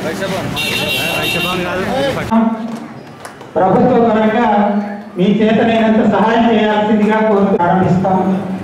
ప్రభుత్వ పరంగా మీ చేతనైనంత సహాయం చేయాల్సిందిగా కోరు ప్రారంభిస్తాం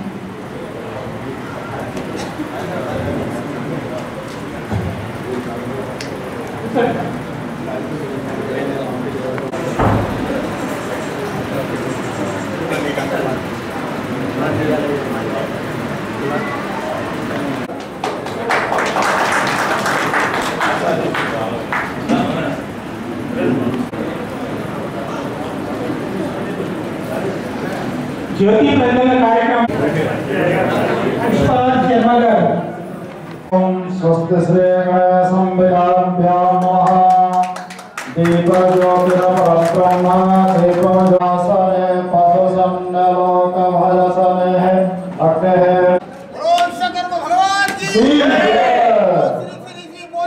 జ్యోతి ప్రజల కార్యక్రమం పుష్పరాజ్ శర్మ గారు స్వస్తి శ్రీ సంవిధాభ్యాం నమః దీపజ్యోతిరపరబ్రహ్మ దీపజాసనే పశుసన్నలోకభయసనే అగ్నేః बोलो शंकर भगवान की శ్రీ श्री श्री श्री बोल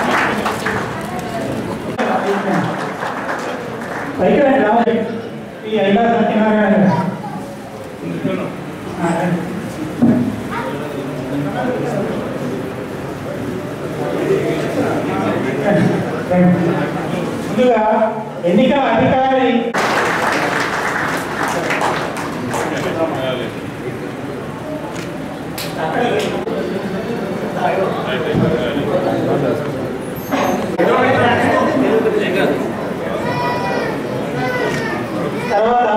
పైకి రండి రావాలి ఈ ఐదా సత్యనారాయణ గారు. ఆ, రండి. రండి. ముందుగా ఎన్నికల అధికారి తర్వాత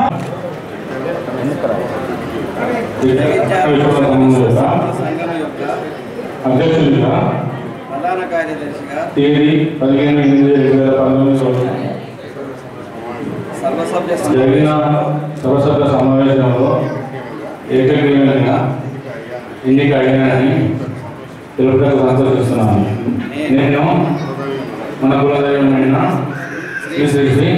ప్రమాణ సంఘం యొక్క అధ్యక్షులుగా ప్రధాన కార్యదర్శిగా తేదీ పదిహేను ఎనిమిది రెండు వేల పంతొమ్మిది రోజున సర్వసభ్య జరిగిన సమావేశంలో సర్వసభ్య సమావేశంలో ఏకగ్రీవంగా ఎన్నిక అయ్యానని తెలుపుటకు సంతోషిస్తున్నాను నేను మన కులదైవమైన శ్రీ శ్రీ శ్రీ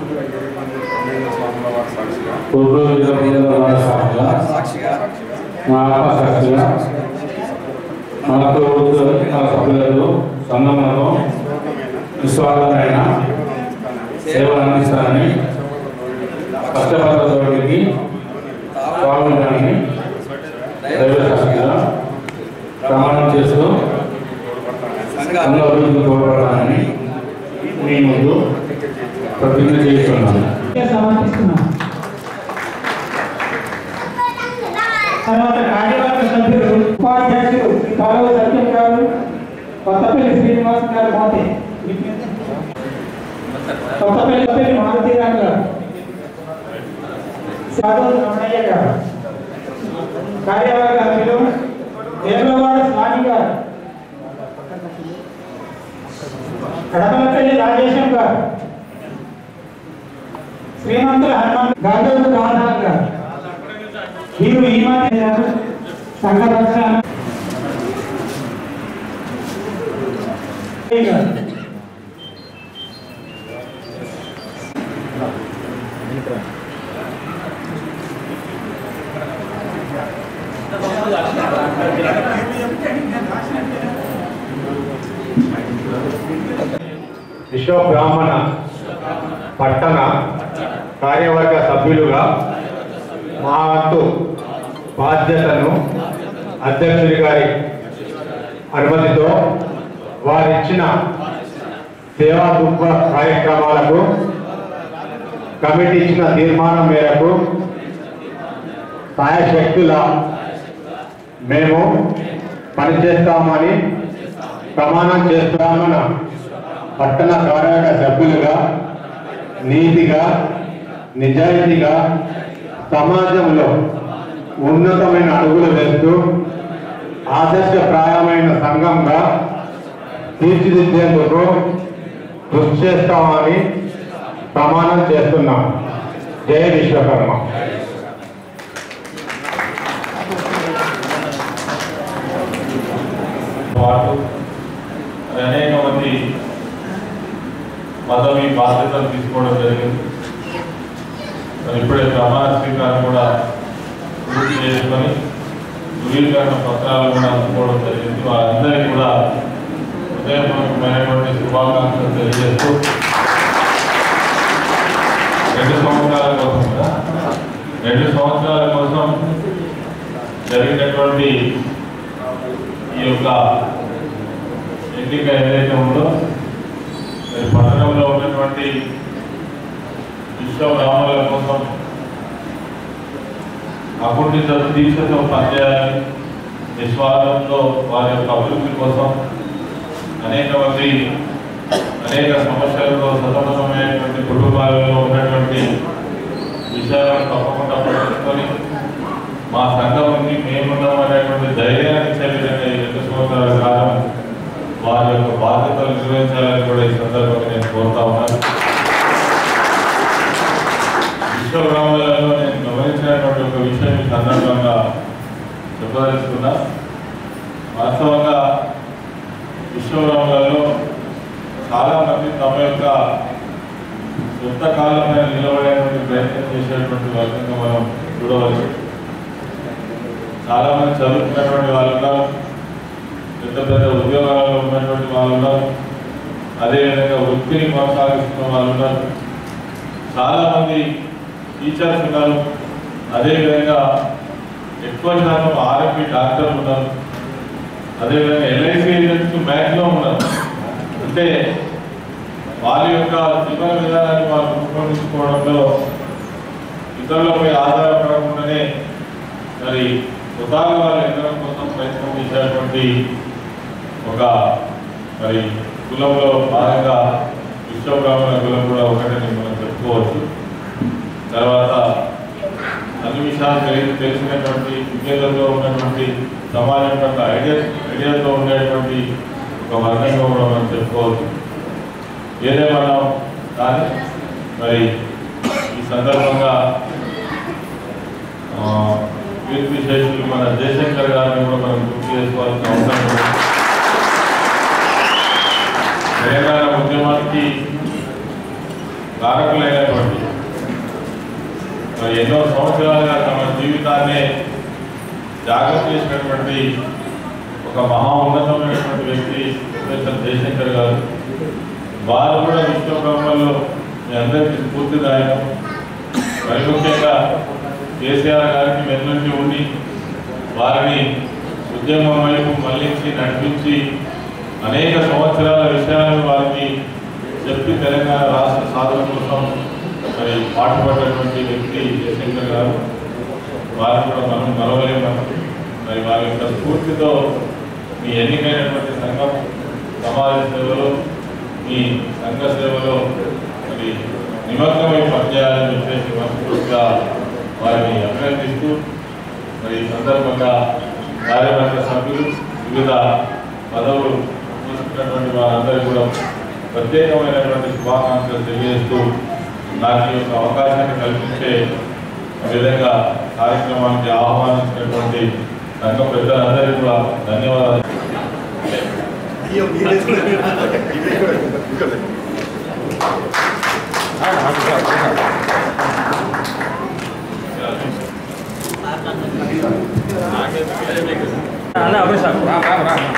పూర్వ వీరభద్ర వారి సాక్షిగా సాక్షిగా మా ఆత్మ సాక్షిగా మనకు మన సభ్యులకు సంఘములకు నిస్వార్థమైన సేవలు అందిస్తానని కష్టపడేవాడికి బాగుంటానని దైవ సాక్షిగా ప్రమాణం చేస్తూ సంఘ సంఘ అభివృద్ధికి తోడ్పడతానని మీ ముందు ప్రతిజ్ఞ చేస్తున్నాను సమర్పిస్తున్నాం తర్వాత కార్యవర్గ సభ్యులు ఉపాధ్యక్షులు శ్రీ కాలువ సత్యం గారు కొత్తపల్లి శ్రీనివాస్ గారు మోతే కొత్తపల్లి కొత్తపల్లి మారుతి రావు గారు సాధు రమణయ్య గారు కార్యవర్గ సభ్యులు దేవలవాడ స్వామి గారు కడపలపల్లి రాజేశం గారు శ్రీమంతుల హనుమాన్ గాదరు కాంతాల్ గారు వీరు ఈ మధ్య సంఘపక్ష విశ్వ బ్రాహ్మణ పట్టణ కార్యవర్గ సభ్యులుగా మా వంతు బాధ్యతను అధ్యక్షుడి గారి అనుమతితో వారిచ్చిన సేవా దుఃఖ కార్యక్రమాలకు కమిటీ ఇచ్చిన తీర్మానం మేరకు సాయశక్తుల మేము పనిచేస్తామని ప్రమాణం చేస్తామని పట్టణ కార్యాలయ సభ్యులుగా నీతిగా నిజాయితీగా సమాజంలో ఉన్నతమైన అడుగులు వేస్తూ ఆదర్శప్రాయమైన సంఘంగా తీర్చిదిద్దేందుకు కృషి చేస్తామని ప్రమాణం చేస్తున్నాం జయ విశ్వకర్మ పాటు అనేక మంది పదవి బాధ్యతలు తీసుకోవడం జరిగింది మరి ఇప్పుడే ప్రమాణ స్వీకారం కూడా పూర్తి చేసుకొని ధృవీకరణ పత్రాలు కూడా అందుకోవడం జరిగింది వారందరికీ కూడా హృదయపూర్వకమైనటువంటి శుభాకాంక్షలు తెలియజేస్తూ రెండు సంవత్సరాల కోసం కదా రెండు సంవత్సరాల కోసం జరిగినటువంటి ఈ యొక్క ఎన్నిక ఏదైతే ఉందో మరి పట్టణంలో ఉన్నటువంటి విశ్వబ్రాహ్మణుల కోసం అకుంఠిత దీక్షతో పనిచేయాలి నిస్వార్థంతో వారి యొక్క అభివృద్ధి కోసం అనేక మంది అనేక సమస్యలతో సతమతమైనటువంటి కుటుంబాలలో ఉన్నటువంటి విషయాలను తప్పకుండా పట్టించుకొని మా సంఘం ఉంది మేమున్నాం అనేటువంటి ధైర్యాన్ని ఇచ్చే విధంగా ఈ రెండు సంవత్సరాల కాలం వారి యొక్క బాధ్యతలు నిర్వహించాలని కూడా ఈ సందర్భంగా నేను కోరుతా ఉన్నాను విశ్వబ్రాహ్మణులలో నేను గమనించినటువంటి ఒక విషయం ఈ సందర్భంగా చెప్పదలుచుకున్నా వాస్తవంగా విశ్వబ్రాహ్మణులలో చాలా మంది తమ యొక్క సొంత కాళ్ళపైన నిలబడేటువంటి ప్రయత్నం చేసేటువంటి వర్గంగా మనం చూడవచ్చు చాలా మంది చదువుకున్నటువంటి వాళ్ళు ఉన్నారు పెద్ద పెద్ద ఉద్యోగాలలో ఉన్నటువంటి వాళ్ళు ఉన్నారు అదేవిధంగా వృత్తిని కొనసాగిస్తున్న వాళ్ళు ఉన్నారు చాలా మంది టీచర్స్ ఉన్నారు అదేవిధంగా ఎక్కువ శాతం ఆర్ఎంపీ డాక్టర్లు ఉన్నారు అదేవిధంగా ఎల్ఐసి ఏజెంట్స్ బ్యాంక్లో ఉన్నారు అంటే వారి యొక్క జీవన విధానాన్ని వారు రూపొందించుకోవడంలో ఇతరులపై ఆధారపడకుండానే మరి స్వతహాగా వారు ఎదగడం కోసం ప్రయత్నం చేసేటువంటి ఒక మరి కులంలో భాగంగా విశ్వబ్రాహ్మణ కులం కూడా ఒకటని మనం చెప్పుకోవచ్చు తర్వాత అన్ని విషయాలు తెలిసి తెలిసినటువంటి విజ్ఞతతో ఉన్నటువంటి సమాజం పట్ల ఐడియా ఐడియాతో ఉండేటువంటి ఒక వర్గంగా కూడా మనం చెప్పుకోవచ్చు ఏదేమన్నా కానీ మరి ఈ సందర్భంగా ఆ, కీర్తి విశేషులు మన జయశంకర్ గారిని కూడా మనం గుర్తు చేసుకోవాల్సిన అవసరం ఉంది తెలంగాణ ఉద్యమానికి కారకులైనటువంటి మరి ఎన్నో సంవత్సరాలుగా తమ జీవితాన్ని త్యాగం చేసినటువంటి ఒక మహా ఉన్నతమైనటువంటి వ్యక్తి ప్రొఫెసర్ జయశంకర్ గారు వారు కూడా విశ్వబ్రహ్మలో మీ అందరికీ స్ఫూర్తిదాయకం మరి ముఖ్యంగా కేసీఆర్ గారికి వెన్నుంచి ఉండి వారిని ఉద్యమం వైపు మళ్లించి నడిపించి అనేక సంవత్సరాల విషయాలను వారికి చెప్పి తెలంగాణ రాష్ట్ర సాధన కోసం మరి పాటుపడినటువంటి వ్యక్తి జయశంకర్ గారు వారిని కూడా మనం మరవలేము మరి వారి యొక్క స్ఫూర్తితో మీ ఎన్నికైనటువంటి సంఘం సమాజ సేవలో మీ సంఘ సేవలో మరి నిమగ్నమై పనిచేయాలని చెప్పేసి మనస్ఫూర్తిగా వారిని అభినందిస్తూ మరి ఈ సందర్భంగా కార్యవర్గ సభ్యులు వివిధ పదవులు తీసుకున్నటువంటి వారందరూ కూడా ప్రత్యేకమైనటువంటి శుభాకాంక్షలు తెలియజేస్తూ నాకు ఈ యొక్క అవకాశాన్ని కల్పించే విధంగా కార్యక్రమానికి ఆహ్వానించినటువంటి సంఘ పెద్దలందరికీ కూడా ధన్యవాదాలు అదే అభిషేక్